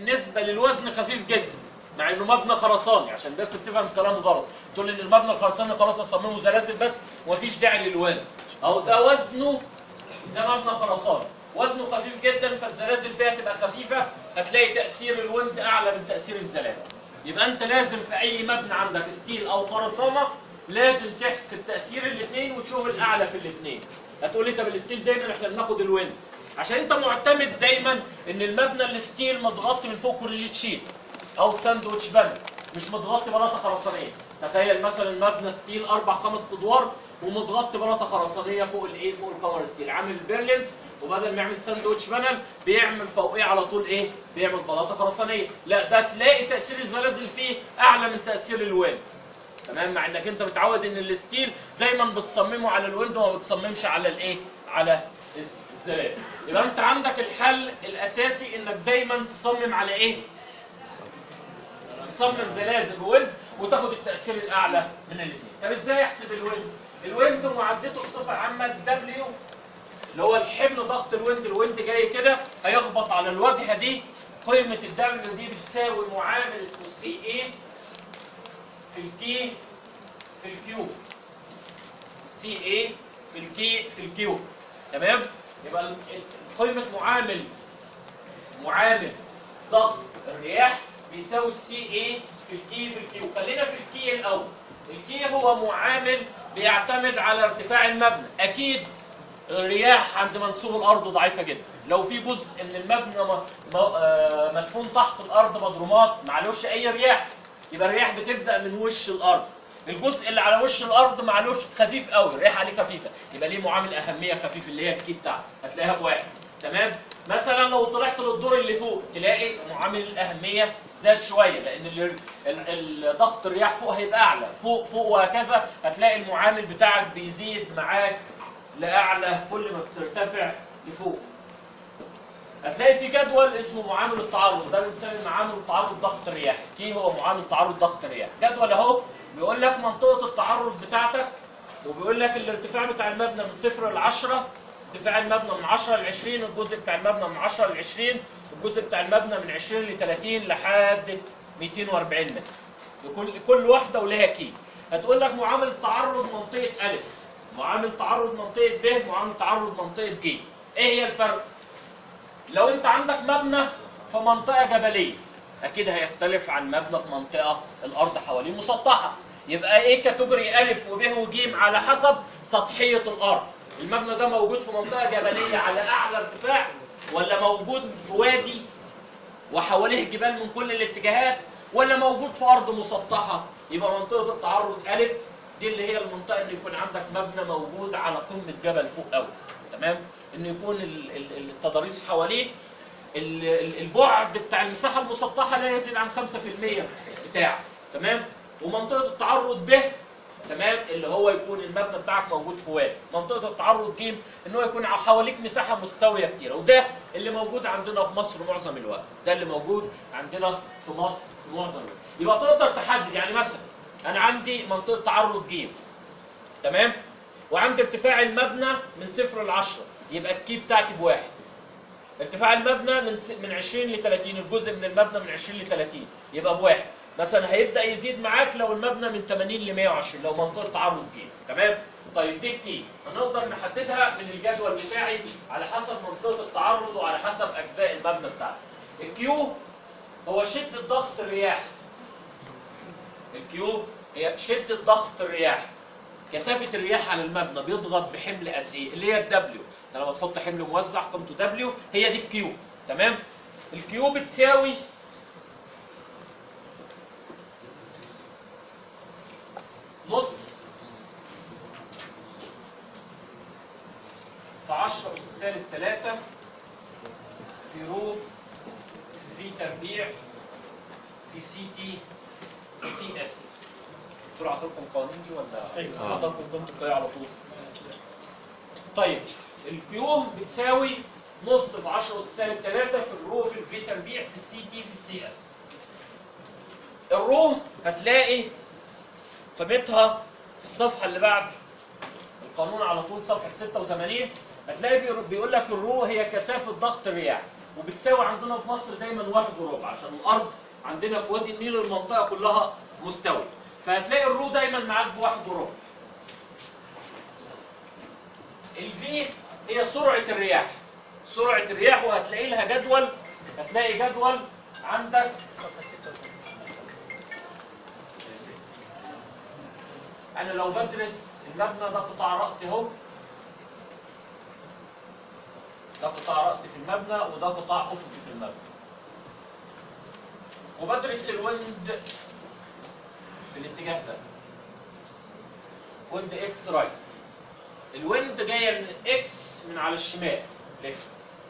بالنسبه للوزن خفيف جدا مع انه مبنى خرساني عشان بس بتفهم كلام غلط تقول ان المبنى الخرساني خلاص اصممه زلازل بس ومفيش داعي للوان او ده وزنه ده مبنى خرساني وزنه خفيف جدا فالزلازل فيها تبقى خفيفه هتلاقي تاثير الويند اعلى من تاثير الزلازل يبقى انت لازم في اي مبنى عندك ستيل او خرسانه لازم تحسب تاثير الاثنين وتشوف الاعلى في الاثنين هتقول لي طب الستيل دايما احنا بناخد الويند عشان انت معتمد دايما ان المبنى الستيل متغطي من فوق كوريجيت شيت او ساندوتش بانل مش متغطي بلاطه خرسانيه تخيل مثلا مبنى ستيل اربع خمس ادوار ومتغطي بلاطه خرسانيه فوق الايه فوق الكفر ستيل عامل بيرلينز وبدل ما يعمل ساندوتش بانل بيعمل فوقيه على طول ايه بيعمل بلاطه خرسانيه لا ده تلاقي تاثير الزلازل فيه اعلى من تاثير الوان تمام مع انك انت متعود ان الستيل دايما بتصممه على الويند وما بتصممش على الايه على الز- الزلازل يبقى انت عندك الحل الاساسي انك دايما تصمم على ايه تصمم زلازل ويند وتاخد التاثير الاعلى من الاثنين طب ازاي احسب الويند الويند معدته بصفه عامه دبليو اللي هو الحمل ضغط الويند الويند جاي كده هيخبط على الواجهه دي قيمه الدبليو دي بتساوي معامل اسمه سي اي في الكي في الكيو السي اي في الكي في الكيو تمام يبقى ال- ال- قيمه معامل معامل ضغط الرياح بيساوي السي اي في الكي في الكيو خلينا في الكي الاول الكي هو معامل بيعتمد على ارتفاع المبنى اكيد الرياح عند منسوب الارض ضعيفه جدا لو في جزء من المبنى م- م- آه، مدفون تحت الارض مضرومات معلوش اي رياح يبقى الرياح بتبدا من وش الارض الجزء اللي على وش الارض معلوش خفيف قوي الرياح عليه خفيفه يبقى ليه معامل اهميه خفيف اللي هي الكي بتاعته هتلاقيها بواحد تمام مثلا لو طلعت للدور اللي فوق تلاقي معامل الاهميه زاد شويه لان ال- ال- ال- ضغط الرياح فوق هيبقى اعلى فوق فوق وهكذا هتلاقي المعامل بتاعك بيزيد معاك لاعلى كل ما بترتفع لفوق هتلاقي في جدول اسمه معامل التعرض ده بنسمي معامل تعرض ضغط الرياح كي هو معامل تعرض ضغط الرياح جدول اهو بيقول لك منطقه التعرض بتاعتك وبيقول لك الارتفاع بتاع المبنى من صفر ل 10 ارتفاع المبنى من 10 ل 20 الجزء بتاع المبنى من 10 ل 20 الجزء بتاع المبنى من 20 ل 30 لحد 240 متر لكل كل واحده ولها كي هتقول لك معامل تعرض منطقه الف معامل تعرض منطقه ب معامل تعرض منطقه ج ايه هي الفرق لو انت عندك مبنى في منطقه جبليه اكيد هيختلف عن مبنى في منطقه الارض حواليه مسطحه يبقى ايه كاتيجوري الف وب وج على حسب سطحيه الارض المبنى ده موجود في منطقه جبليه على اعلى ارتفاع ولا موجود في وادي وحواليه جبال من كل الاتجاهات ولا موجود في ارض مسطحه يبقى منطقه التعرض الف دي اللي هي المنطقه اللي يكون عندك مبنى موجود على قمه جبل فوق قوي تمام ان يكون ال- ال- ال- التضاريس حواليه ال- ال- البعد بتاع المساحه المسطحه لا يزيد عن 5% بتاعه تمام ومنطقه التعرض ب تمام اللي هو يكون المبنى بتاعك موجود في وادي منطقه التعرض ج ان هو يكون حواليك مساحه مستويه كتيره وده اللي موجود عندنا في مصر معظم الوقت ده اللي موجود عندنا في مصر في معظم الوقت يبقى تقدر تحدد يعني مثلا انا عندي منطقه تعرض ج تمام وعندي ارتفاع المبنى من صفر ل 10 يبقى الكي بتاعتي بواحد ارتفاع المبنى من س... من 20 ل 30 الجزء من المبنى من 20 ل 30 يبقى بواحد مثلا هيبدا يزيد معاك لو المبنى من 80 ل 120 لو منطقه تعرض جي تمام طيب دي كي هنقدر نحددها من الجدول بتاعي على حسب منطقه التعرض وعلى حسب اجزاء المبنى بتاعي الكيو هو شده ضغط الرياح الكيو هي شده ضغط الرياح كثافه الرياح على المبنى بيضغط بحمل قد ايه اللي هي الدبليو انت لما تحط حمل موزع قيمته دبليو هي دي الكيو تمام الكيو بتساوي نص في 10 أس سالب 3 في رو في في تربيع في سي تي في سي اس دكتور عطاكم قوانين دي ولا أيوة. عطاكم قيمة القياء على طول طيب الكيو بتساوي نص في 10 أس سالب 3 في الرو في الفي تربيع في السي تي في السي اس الرو هتلاقي قيمتها في الصفحه اللي بعد القانون على طول صفحه 86 هتلاقي بيقول- بيقول لك الرو هي كثافه ضغط الرياح وبتساوي عندنا في مصر دايما واحد وربع عشان الارض عندنا في وادي النيل المنطقه كلها مستويه فهتلاقي الرو دايما معاك بواحد وربع الفي هي سرعه الرياح سرعه الرياح وهتلاقي لها جدول هتلاقي جدول عندك انا لو بدرس المبنى ده قطاع راسي اهو ده قطاع راسي في المبنى وده قطاع افقي في المبنى وبدرس الويند في الاتجاه ده ويند اكس رايت الويند جايه من اكس من على الشمال ليفت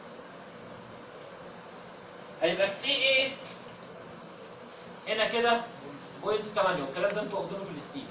هيبقى السي ايه هنا كده بوينت 8 والكلام ده انتوا واخدينه في الستيل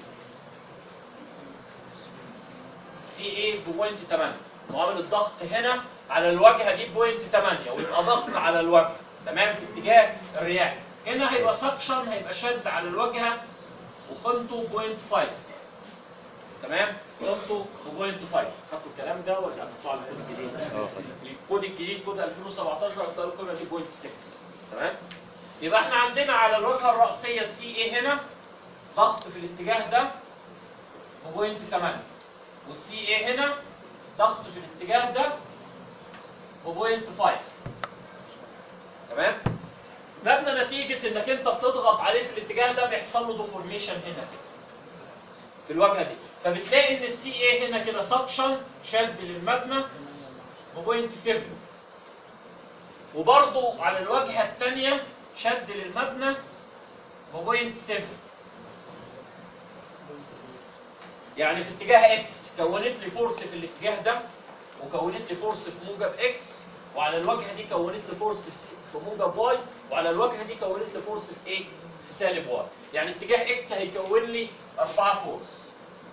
سي ايه بوينت 8 معامل الضغط هنا على الواجهه دي بوينت 8 ويبقى ضغط على الواجهه تمام في اتجاه الرياح هنا هيبقى سكشن هيبقى شد على الواجهه وقيمته بوينت 5 تمام قيمته بوينت 5 خدتوا الكلام ده ولا هتطلعوا على الكود الجديد؟ الكود الجديد كود 2017 هتلاقوا القيمه دي بوينت 6 تمام يبقى احنا عندنا على الواجهه الراسيه السي اي هنا ضغط في الاتجاه ده بوينت 8 والسي اي هنا ضغط في الاتجاه ده بوينت 5 تمام مبنى نتيجه انك انت بتضغط عليه في الاتجاه ده بيحصل له ديفورميشن هنا كده في الواجهه دي فبتلاقي ان السي اي هنا كده سكشن شد للمبنى بوينت 7 وبرضه على الواجهه الثانيه شد للمبنى بوينت 7 يعني في اتجاه اكس كونت لي فورس في الاتجاه ده وكونت لي فورس في موجب اكس وعلى الواجهه دي كونت لي فورس في س- في موجب واي وعلى الواجهه دي كونت لي فورس في ايه؟ في سالب واي يعني اتجاه اكس هيكون لي أربعة فورس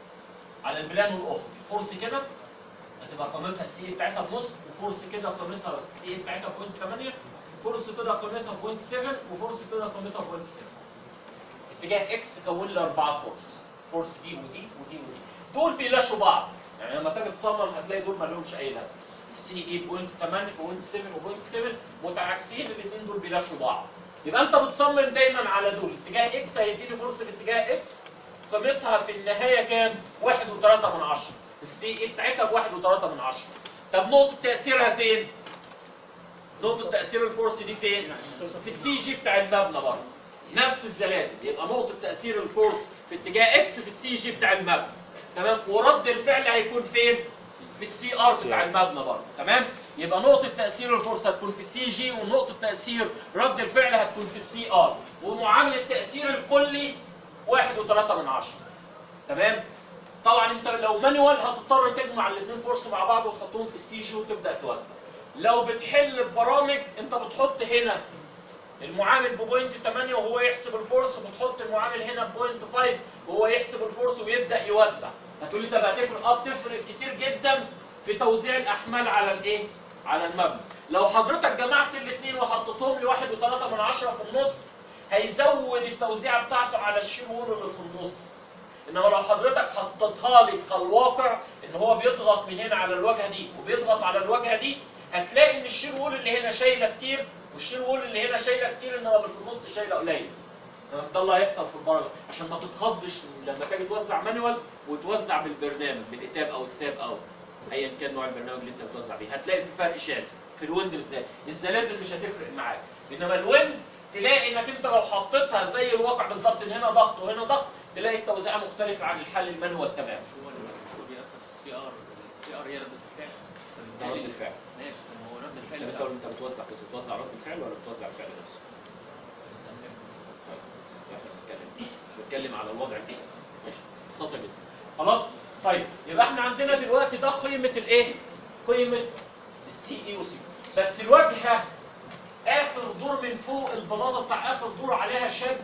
على البلان والافق فورس كده هتبقى قيمتها السي بتاعتها بنص وفورس كده قيمتها السي بتاعتها بوينت 8 فورس كده قيمتها بوينت 7 وفورس كده قيمتها بوينت 7 اتجاه اكس كون لي اربعه فورس فورس دي ودي ودي ودي دول بيلاشوا بعض يعني لما تيجي تصمم هتلاقي دول ما لهمش اي لازمه السي اي بوينت 8 بوينت 7 وبوينت 7 متعاكسين الاثنين دول بيلاشوا بعض يبقى انت بتصمم دايما على دول اتجاه اكس هيديني فرصه في اتجاه اكس قيمتها في النهايه كام؟ 1.3 من 10 السي اي بتاعتها ب 1.3 من 10 طب نقطه تاثيرها فين؟ نقطه تاثير الفورس دي فين؟ في السي جي بتاع المبنى برضه نفس الزلازل يبقى نقطه تاثير الفورس في اتجاه اكس في السي جي بتاع المبنى تمام ورد الفعل هيكون فين؟ في السي ار بتاع المبنى برضه تمام يبقى نقطه تاثير الفورس هتكون في السي جي ونقطه تاثير رد الفعل هتكون في السي ار ومعامل التاثير الكلي 1.3 من 10 تمام طبعا انت لو مانوال هتضطر تجمع الاثنين فورس مع بعض وتحطهم في السي جي وتبدا توزع لو بتحل ببرامج انت بتحط هنا المعامل ببوينت 8 وهو يحسب الفورس وبتحط المعامل هنا بوينت 5 وهو يحسب الفورس ويبدا يوزع هتقول لي طب هتفرق اه بتفرق كتير جدا في توزيع الاحمال على الايه؟ على المبنى لو حضرتك جمعت الاثنين وحطيتهم لواحد وثلاثة من عشرة في النص هيزود التوزيعة بتاعته على الشير وول اللي في النص انما لو حضرتك حطيتها لي كالواقع ان هو بيضغط من هنا على الواجهه دي وبيضغط على الواجهه دي هتلاقي ان الشير وول اللي هنا شايله كتير والشير وول اللي هنا شايله كتير انما اللي في النص شايله قليل تمام؟ ده اللي هيحصل في البرامج عشان ما تتخضش لما تيجي توزع مانوال وتوزع بالبرنامج بالاتاب او الساب او ايا كان نوع البرنامج اللي انت بتوزع بيه هتلاقي في فرق شاسع في الويند بالذات الزلازل مش هتفرق معاك انما الويند تلاقي انك انت لو حطيتها زي الواقع بالظبط ان هنا ضغط وهنا ضغط تلاقي التوزيعه مختلفه عن الحل المانوال تمام مش هو اللي مش هو بيأثر في السي ار السي ار هي ردة الفعل ده رد فبالتالي الفعل ماشي ما هو رد الفعل انت بتاع انت بتوزع كنت بتوزع رد الفعل ولا بتوزع الفعل نفسه؟ احنا بنتكلم بنتكلم على الوضع الاساسي ماشي ببساطه جدا خلاص طيب يبقى احنا عندنا دلوقتي ده قيمه الايه؟ قيمه السي اي وسي بس الواجهه اخر دور من فوق البلاطه بتاع اخر دور عليها شد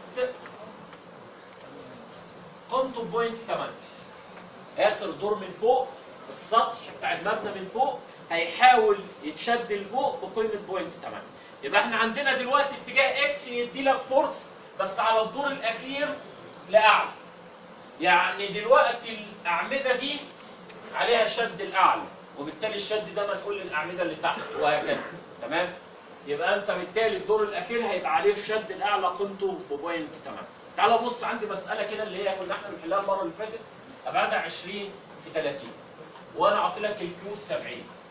قيمته بوينت 8 اخر دور من فوق السطح بتاع المبنى من فوق هيحاول يتشد لفوق بقيمه بوينت 8 يبقى احنا عندنا دلوقتي اتجاه اكس يدي لك فورس بس على الدور الاخير لاعلى يعني دلوقتي الاعمده دي عليها شد الاعلى وبالتالي الشد ده منقول للاعمده اللي تحت وهكذا تمام يبقى انت بالتالي الدور الاخير هيبقى عليه الشد الاعلى قيمته ببوينت 8 تعال بص عندي مساله كده اللي هي كنا احنا بنحلها المره اللي فاتت ابعادها 20 في 30 وانا عاطي لك الكيو 70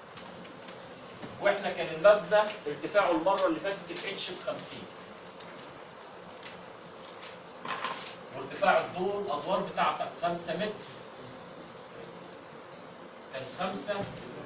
واحنا كان المبنى ارتفاعه المره اللي فاتت الاتش ب 50 وارتفاع الدور الادوار بتاعتك 5 متر كان 5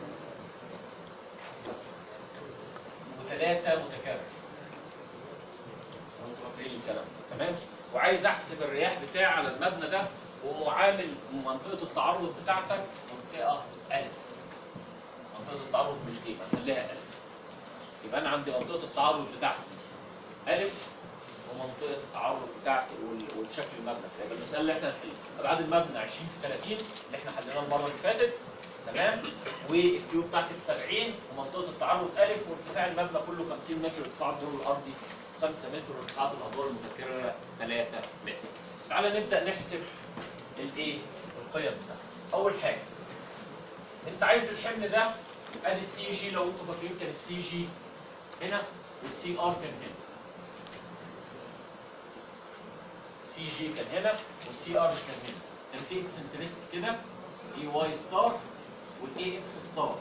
وثلاثة متكرر لو انتوا فاكرين الكلام ده تمام وعايز احسب الرياح بتاعي على المبنى ده ومعامل منطقة التعرض بتاعتك منطقة ألف منطقة التعرض مش دي هنخليها ألف يبقى أنا عندي منطقة التعرض بتاعتي ألف ومنطقة التعرض بتاعتي وال- والشكل المبنى يبقى المسألة اللي احنا هنحلها أبعاد المبنى 20 في 30 اللي احنا حليناها المرة اللي فاتت تمام والكيو بتاعتي ب 70 ومنطقة التعرض ألف وارتفاع المبنى كله 50 متر وارتفاع الدور الأرضي 5 متر وارتفاعات الأدوار المتكررة 3 متر. تعالى نبدأ نحسب الايه؟ القيم بتاعتها. أول حاجة أنت عايز الحمل ده ادي السي جي لو انتوا فاكرين كان السي جي هنا والسي ار كان هنا. السي جي كان هنا والسي ار كان هنا. كان في اكسنتريست كده اي واي ستار والاي اكس ستار.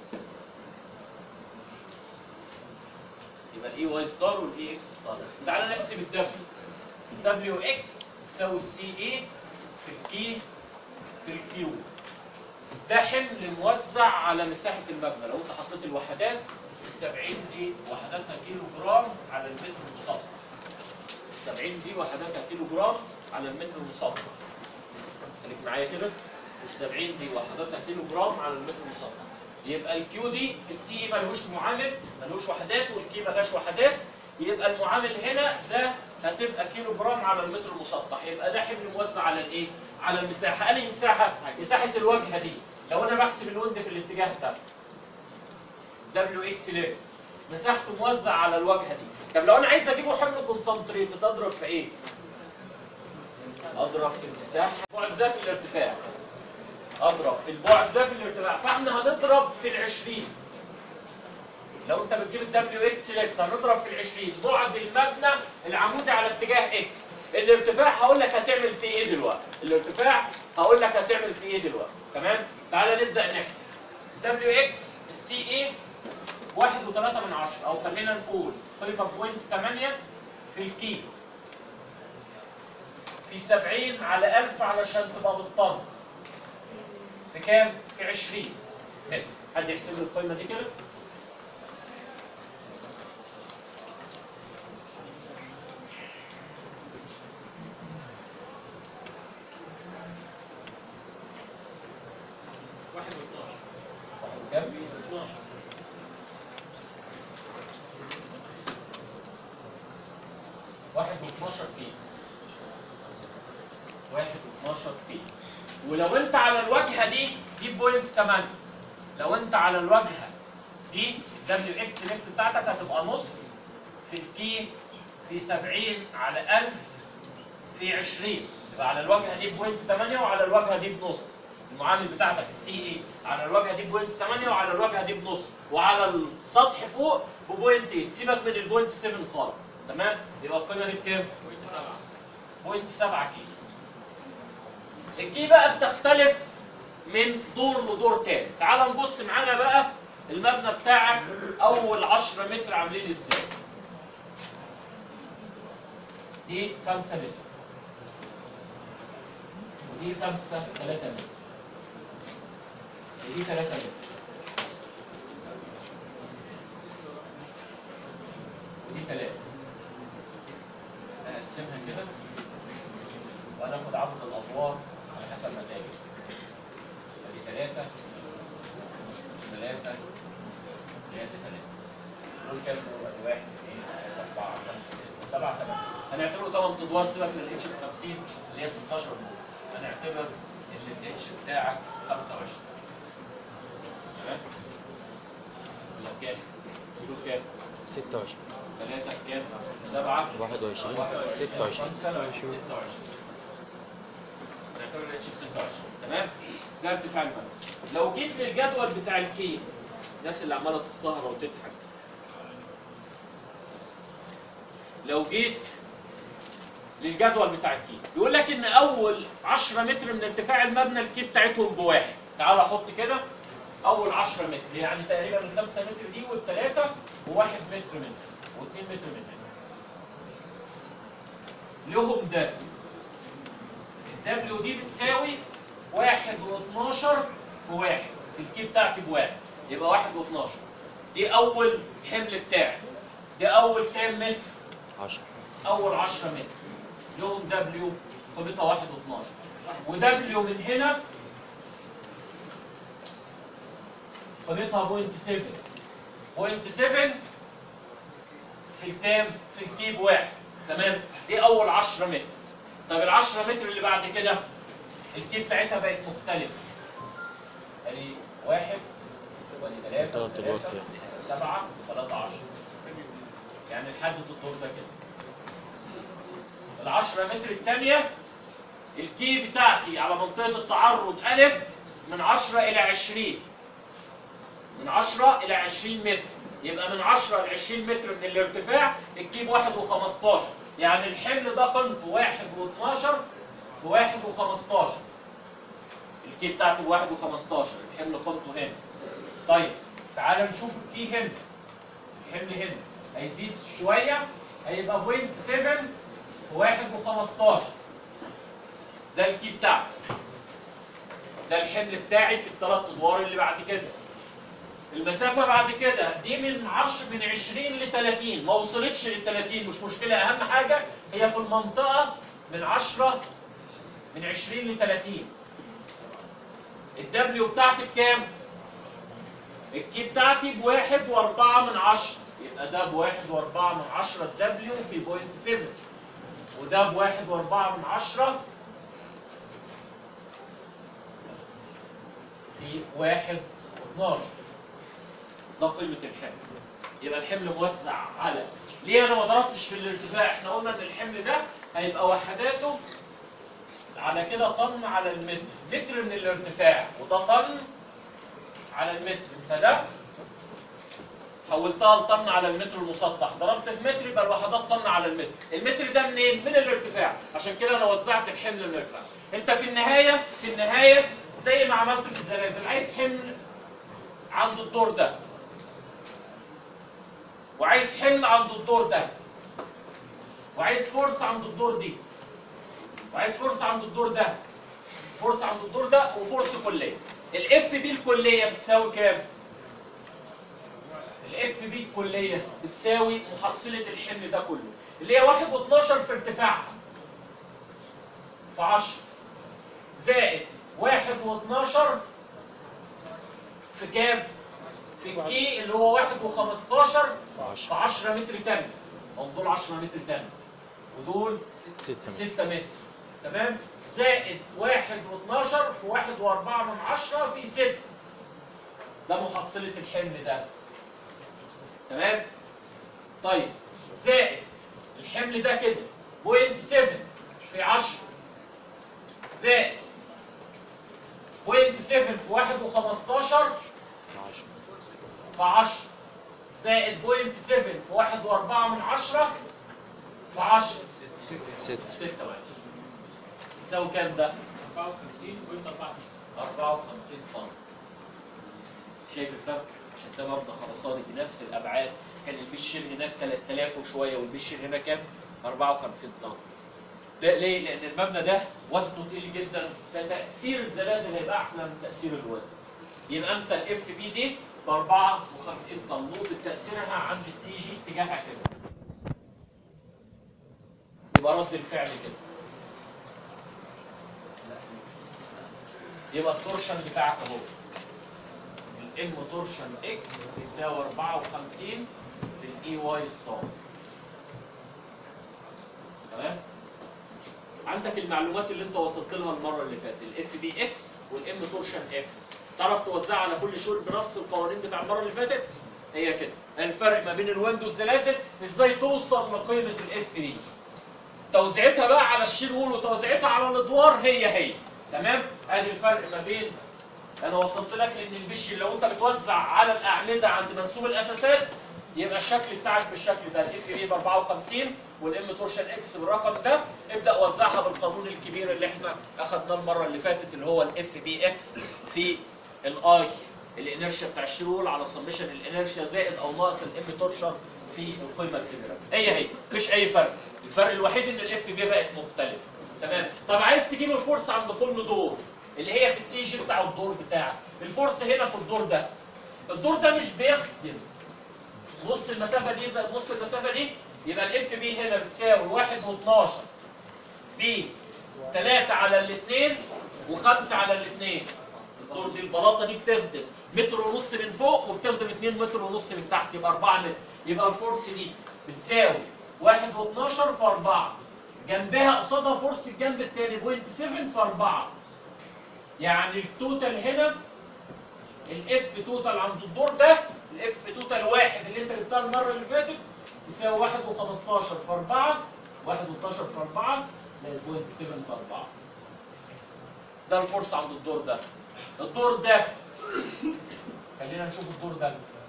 يبقى الاي واي ستار والاي اكس ستار. تعالى نحسب الدبليو. الدبليو اكس تساوي السي اي في الكي في الكيو. ده حمل موزع على مساحة المبنى لو انت حطيت الوحدات ال 70 دي وحداتها كيلو جرام على المتر المسطح ال 70 دي وحداتها كيلو جرام على المتر المسطح خليك معايا كده ال 70 دي وحداتها كيلو جرام على المتر المسطح يبقى الكيو دي السي اي ملهوش معامل ملهوش وحدات والكي ملهاش وحدات يبقى المعامل هنا ده هتبقى كيلو جرام على المتر المسطح يبقى ده حمل موزع على الايه؟ على المساحه انهي مساحه؟ مساحه الواجهه دي لو انا بحسب الوند في الاتجاه ده دبليو اكس ليفت مساحته موزع على الواجهه دي طب لو انا عايز اجيبه حمل كونسنتريتد اضرب في ايه؟ اضرب في المساحه البعد ده في الارتفاع اضرب في البعد ده في الارتفاع فاحنا هنضرب في ال 20 لو انت بتجيب الدبليو اكس ليفت هنضرب في ال 20 بعد المبنى العمودي على اتجاه اكس الارتفاع هقول لك هتعمل فيه ايه دلوقتي الارتفاع هقول لك هتعمل فيه ايه دلوقتي تمام تعالى نبدا نحسب دبليو اكس السي اي واحد وثلاثة من عشرة أو خلينا نقول قيمة بوينت 8 في الكيلو في 70 على 1000 علشان تبقى بالطن في كام؟ في 20 متر حد يحسب لي القيمة دي كده؟ واحد واثناشر كام؟ 12 واحد و12 كيلو واحد و12 كيلو ولو انت على الواجهه دي دي بوينت 8 لو انت على الواجهه دي الدبليو اكس ليفت بتاعتك هتبقى نص في الكي في 70 على 1000 في 20 يبقى على الواجهه دي بوينت 8 وعلى الواجهه دي بنص المعامل بتاعتك السي اي على الواجهه دي بوينت 8 وعلى الواجهه دي بنص وعلى السطح فوق ببوينت 8 سيبك من البوينت 7 خالص تمام يبقى القيمه دي بكام؟ بوينت سبعة بوينت 7 كيلو الكي بقى بتختلف من دور لدور تاني تعال نبص معانا بقى المبنى بتاعك اول 10 متر عاملين ازاي دي 5 متر ودي 5 3 متر ودي 3 متر ودي 3 نقسمها كده وهناخد عدد الادوار على حسب النتائج ادي ثلاثة ثلاثة ثلاثة ثلاثة دول كام دول؟ ادي واحد اثنين ثلاثة أربعة خمسة ستة سبعة ثمانية هنعتبره ثمان ادوار سيبك من الاتش ب 50 اللي هي 16 دور هنعتبر ان الاتش بتاعك 25 تمام؟ ولا بكام؟ دول كام؟ 26 ثلاثة بكام؟ سبعة 21 26 26 26 نعتبر الاتش ب 26 تمام ده ارتفاع المبنى لو جيت للجدول بتاع الكي الناس اللي عماله تتسهر وتضحك لو جيت للجدول بتاع الكي يقول لك ان اول 10 متر من ارتفاع المبنى الكي بتاعتهم بواحد تعال احط كده اول 10 متر يعني تقريبا ال 5 متر دي والثلاثه وواحد متر منها واثنين متر منها لهم دبليو الدبليو دي بتساوي واحد و12 في واحد في الكي بتاعتي بواحد يبقى واحد و12 دي اول حمل بتاعي دي اول كام متر 10 اول 10 متر لهم دبليو قيمتها 1 و12 ودبليو من هنا قيمتها بوينت 7 بوينت 7 في الكام؟ في الكيب واحد تمام؟ دي اول 10 متر طب ال 10 متر اللي بعد كده الكيب بتاعتها بقت مختلفة ادي واحد وادي ثلاثة تلات أدوار ثلاثة كده. سبعة ثلاثة عشر يعني لحد الدور ده كده العشرة متر الثانية الكي بتاعتي على منطقة التعرض ألف من 10 إلى 20 من 10 إلى 20 متر يبقى من 10 ل 20 متر من الارتفاع الكيب 1 و15 يعني الحمل ده قيمته 1 و12 في 1 و15 الكي بتاعته 1 و15 الحمل قيمته هنا طيب تعال نشوف الكي هنا الحمل هنا هيزيد شوية هيبقى بوينت 7 في 1 و15 ده الكي بتاعي ده الحمل بتاعي في الثلاث ادوار اللي بعد كده المسافة بعد كده دي من 10 من 20 ل 30 ما وصلتش لل 30 مش مشكلة أهم حاجة هي في المنطقة من 10 من 20 ل 30 الدبليو بتاعتي بكام؟ الكي بتاعتي بواحد واربعة من عشرة يبقى ده بواحد واربعة من عشرة الدبليو في بوينت 7 وده بواحد واربعة من عشرة في واحد واتناشر ده قيمة الحمل يبقى الحمل موزع على ليه انا ما ضربتش في الارتفاع احنا قلنا ان الحمل ده هيبقى وحداته على كده طن على المتر متر من الارتفاع وده طن على المتر انت ده حولتها لطن على المتر المسطح ضربت في متر يبقى الوحدات طن على المتر المتر ده منين من الارتفاع عشان كده انا وزعت الحمل من الارتفاع انت في النهايه في النهايه زي ما عملت في الزلازل عايز حمل عند الدور ده وعايز حمل عند الدور ده وعايز فورس عند الدور دي وعايز فورس عند الدور ده فورس عند الدور ده وفورس كليه الاف بي الكليه بتساوي كام الاف بي الكليه بتساوي محصله الحمل ده كله اللي هي 1 و12 في ارتفاعها في 10 زائد 1 و12 في كام في الكي اللي هو 1 و15 في 10 متر تاني هم دول 10 متر تاني ودول 6 6 متر تمام زائد 1 و12 في 1 و4 من 10 في 6 ده محصلة الحمل ده تمام طيب زائد الحمل ده كده بوينت 7 في 10 زائد بوينت 7 في 1 و15 في 10 زائد بوينت 7 في 1 و4 من 10 في 10 6 6 واحد يساوي كام ده؟ 54.4 54 طن شايف الفرق؟ عشان ده مبنى خرساني بنفس الابعاد كان البشر هناك 3000 وشويه والبشر هنا كام؟ 54 طن ده ليه؟ لان المبنى ده وزنه تقيل جدا فتاثير الزلازل هيبقى احسن من تاثير الوزن يبقى انت الاف بي دي ب 54 طن نقطه تاثيرها عند السي جي اتجاهها كده يبقى رد الفعل كده يبقى التورشن بتاعك اهو الام تورشن اكس يساوي 54 في الاي واي ستار تمام عندك المعلومات اللي انت وصلت لها المره اللي فاتت الاف بي اكس والام تورشن اكس تعرف توزعها على كل شغل بنفس القوانين بتاع المره اللي فاتت هي كده الفرق ما بين الويند والزلازل ازاي توصل لقيمه الاف دي توزيعتها بقى على الشيل وول وتوزيعتها على الادوار هي هي تمام ادي الفرق ما بين انا وصلت لك لان البش لو انت بتوزع على الاعمده عند منسوب الاساسات يبقى الشكل بتاعك بالشكل ده الاف بي ب 54 والام تورشن اكس بالرقم ده ابدا وزعها بالقانون الكبير اللي احنا اخدناه المره اللي فاتت اللي هو الاف بي اكس في الاي الانرشيا بتاع الشرول على سمشن الانرشيا زائد او ناقص الام تورشن في القيمه الكبيره هي هي مفيش اي فرق الفرق الوحيد ان الاف بي بقت مختلفه تمام طب عايز تجيب الفورس عند كل دور اللي هي في السي جي بتاع الدور بتاعك الفورس هنا في الدور ده الدور ده مش بيخدم نص المسافه دي زائد نص المسافه دي يبقى الاف بي هنا بتساوي 1 و12 في 3 على الاثنين و5 على الاثنين الدور دي البلاطه دي بتخدم متر ونص من فوق وبتخدم 2 متر ونص من تحت يبقى 4 متر يبقى الفورس دي بتساوي 1 و12 في 4 جنبها قصادها فورس الجنب الثاني 0.7 في 4 يعني التوتال هنا الاف توتال عند الدور ده الاف توتال واحد اللي انت جبتها المره اللي فاتت يساوي 1 و15 في 4 1 و12 في 4 زائد 0.7 في 4 ده الفورس عند الدور ده الدور ده خلينا نشوف الدور ده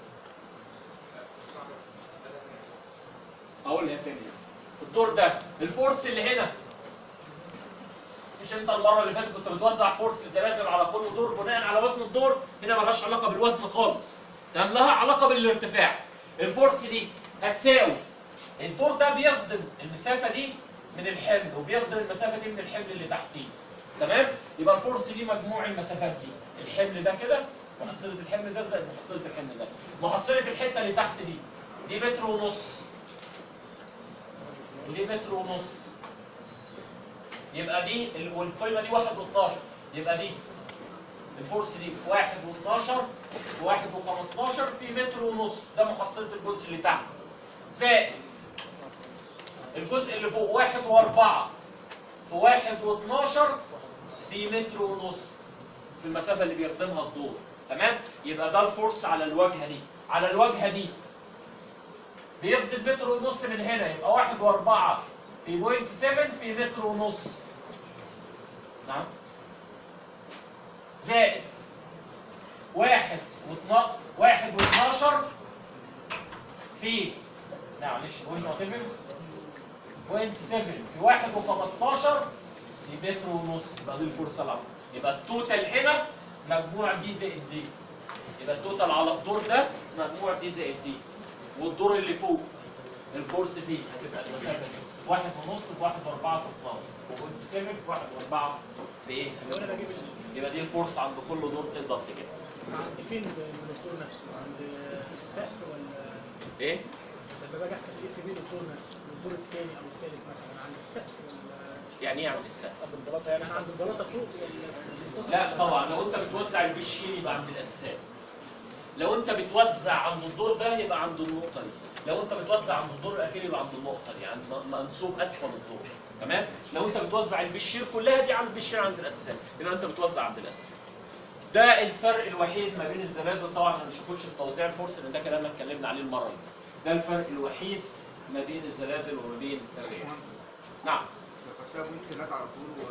اقولها تاني الدور ده الفورس اللي هنا مش انت المره اللي فاتت كنت بتوزع فورس الزلازل على كل دور بناء على وزن الدور هنا ملهاش علاقه بالوزن خالص تمام لها علاقه بالارتفاع الفورس دي هتساوي الدور ده بيخدم المسافه دي من الحمل وبيخدم المسافه دي من الحمل اللي تحتيه تمام يبقى الفورس دي مجموع المسافات دي الحمل ده كده محصله الحمل ده زائد محصله الحمل ده محصله الحته اللي تحت دي دي متر ونص دي متر ونص يبقى دي ال- والقيمه دي 1 و12 يبقى دي الفورس دي 1 و12 1 و15 في متر ونص ده محصله الجزء اللي تحت زائد الجزء اللي فوق 1 و4 في 1 و12 في متر ونص في المسافه اللي بيخدمها الضوء تمام يبقى ده الفورس على الواجهه دي على الواجهه دي بيخدم متر ونص من هنا يبقى 1 و4 في بوينت 7 في متر ونص نعم زائد واحد واثنا واحد واثناشر في معلش بوينت 7 بوينت 7 في واحد وخمستاشر في متر ونص يبقى دي الفرصة الأول يبقى التوتال هنا مجموع دي زائد دي يبقى التوتال على الدور ده مجموع دي زائد دي والدور اللي فوق الفورس فيه هتبقى المسافة دي واحد ونص في واحد واربعة في 12 وبوينت 7 في واحد واربعة في ايه؟ لو انا بجيب ال- يبقى دي الفورس عند كل دور تقدر تجيبها عند فين الدكتور نفسه عند السقف ولا ايه؟ لما باجي احسب الاف بي الدكتور نفسه الدور الثاني او الثالث مثلا عند السقف ولا يعني ايه عند السقف؟ بالبلاطه يعني يعني عند البلاطه فوق ولا في المنتصف لا طبعا لو انت بتوزع البشير يبقى عند الاساسات لو انت بتوزع عند الدور ده يبقى عند النقطه دي لو انت بتوزع عند الدور الاخير يبقى عند النقطه دي عند م- منسوب اسفل الدور تمام لو انت بتوزع البشير كلها دي عند البشير عند الاساسات يبقى انت بتوزع عند الاساسات ده الفرق الوحيد ما بين الزلازل طبعا انا مش هخش في توزيع الفرص لان ده كلام اتكلمنا عليه المره اللي فاتت. ده الفرق الوحيد ما بين الزلازل وما بين الرياح نعم خدتها ممكن هناك على طول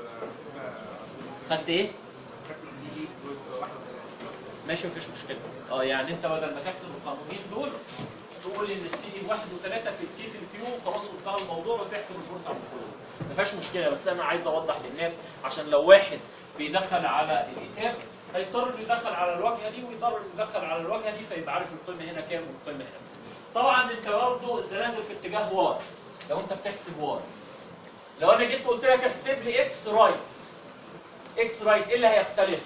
و خدت ايه؟ خدت السي دي جزء واحد ماشي مفيش مشكله اه يعني انت بدل ما تحسب القانونين دول تقول ان السي دي واحد وثلاثه في الكي في الكيو خلاص وانتهى الموضوع وتحسب الفرصه عند كله ما فيهاش مشكله بس انا عايز اوضح للناس عشان لو واحد بيدخل على الايتاب هيضطر إنه يدخل على الواجهه دي ويضطر إنه يدخل على الواجهه دي فيبقى عارف القيمه هنا كام والقيمه هنا كام. طبعا انت برضه الزلازل في اتجاه واي لو انت بتحسب واي لو انا جيت قلت لك احسب لي اكس رايت اكس رايت ايه اللي هيختلف؟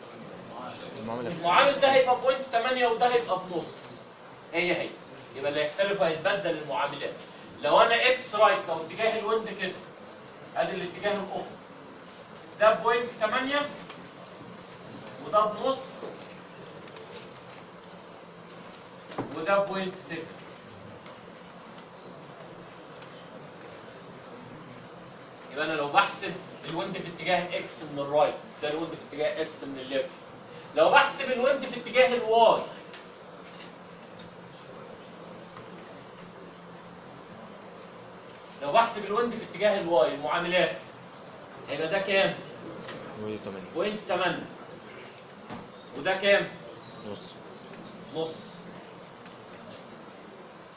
المعامل ده هيبقى بوينت 8 وده هيبقى بنص هي هي يبقى اللي هيختلف هيتبدل المعاملات لو انا اكس رايت لو اتجاه الويند كده ادي الاتجاه الافقي ده بوينت 8 وده بنص وده بوينت 7 يبقى انا لو بحسب الويند في اتجاه اكس من الرايت ده الويند في اتجاه اكس من الليفت لو بحسب الويند في اتجاه الواي لو بحسب الويند في اتجاه الواي المعاملات هيبقى ده كام؟ وهي 8 بوينت 8 وده كام؟ نص نص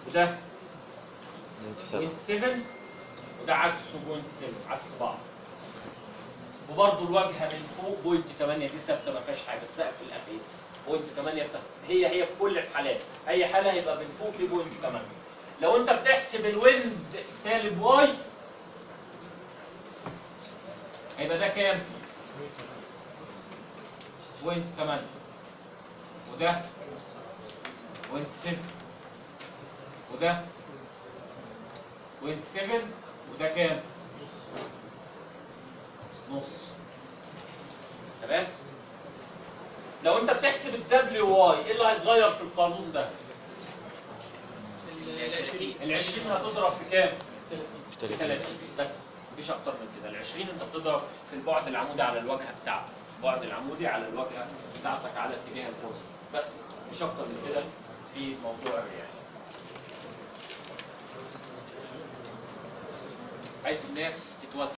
وده سبعة 0.7 وده عكسه 0.7 عكس بعض وبرضه الواجهه من فوق بوينت 8 دي ثابته ما فيهاش حاجه السقف الاخير بوينت 8 بتاع هي هي في كل الحالات اي حاله هيبقى من فوق في بوينت 8 لو انت بتحسب الويند سالب واي هيبقى ده كام؟ بوينت 8 وده بوينت 7 وده بوينت 7 وده كام؟ نص تمام؟ لو انت بتحسب الدبليو واي ايه اللي هيتغير في القانون ده؟ ال 20 ال 20 هتضرب في كام؟ في في 30 30 بس مفيش اكتر من كده ال 20 انت بتضرب في البعد العمودي على الواجهه بتاعتك البعد العمودي على الواجهه بتاعتك على اتجاه الفوز بس مفيش اكتر من كده في موضوع الرياح عايز الناس تتوزع